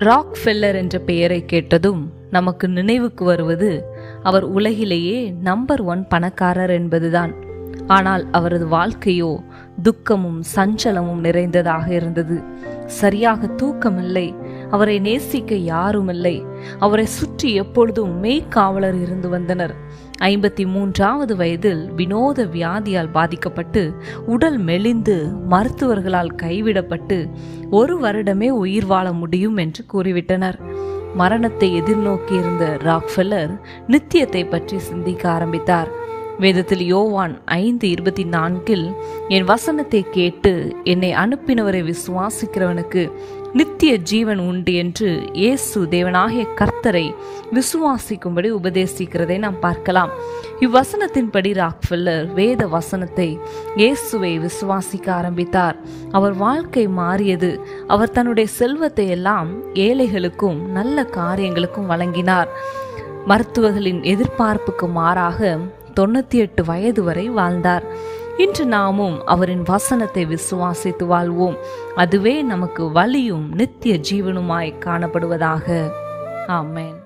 rock Feller என்ற பெயரை கேட்டதும் நமக்கு நினைவுக்கு வருவது அவர் உலகிலேயே நம்பர் ஒன் பணக்காரர் என்பதுதான் ஆனால் அவரது வாழ்க்கையோ துக்கமும் சஞ்சலமும் நிறைந்ததாக இருந்தது சரியாக தூக்கமில்லை அவரை நேசிக்க யாருமில்லை அவரை சுற்றி எப்பொழுதும் மெய்க்காவலர் இருந்து வந்தனர் ஐம்பத்தி மூன்றாவது வயதில் வினோத வியாதியால் பாதிக்கப்பட்டு உடல் மெலிந்து மருத்துவர்களால் கைவிடப்பட்டு ஒரு வருடமே உயிர் வாழ முடியும் என்று கூறிவிட்டனர் மரணத்தை எதிர்நோக்கியிருந்த ராக்ஃபெல்லர் நித்தியத்தை பற்றி சிந்திக்க ஆரம்பித்தார் வேதத்தில் யோவான் ஐந்து இருபத்தி நான்கில் என் வசனத்தை கேட்டு என்னை அனுப்பினவரை விசுவாசிக்கிறவனுக்கு நித்திய ஜீவன் உண்டு என்று இயேசு தேவனாகிய கர்த்தரை விசுவாசிக்கும்படி உபதேசிக்கிறதை நாம் பார்க்கலாம் இவ்வசனத்தின்படி ராக்ஃபெல்லர் வேத வசனத்தை இயேசுவை விசுவாசிக்க ஆரம்பித்தார் அவர் வாழ்க்கை மாறியது அவர் தன்னுடைய செல்வத்தை எல்லாம் ஏழைகளுக்கும் நல்ல காரியங்களுக்கும் வழங்கினார் மருத்துவர்களின் எதிர்பார்ப்புக்கு மாறாக தொண்ணூத்தி எட்டு வயது வரை வாழ்ந்தார் இன்று நாமும் அவரின் வசனத்தை விசுவாசித்து வாழ்வோம் அதுவே நமக்கு வலியும் நித்திய ஜீவனுமாய் காணப்படுவதாக ஆமென்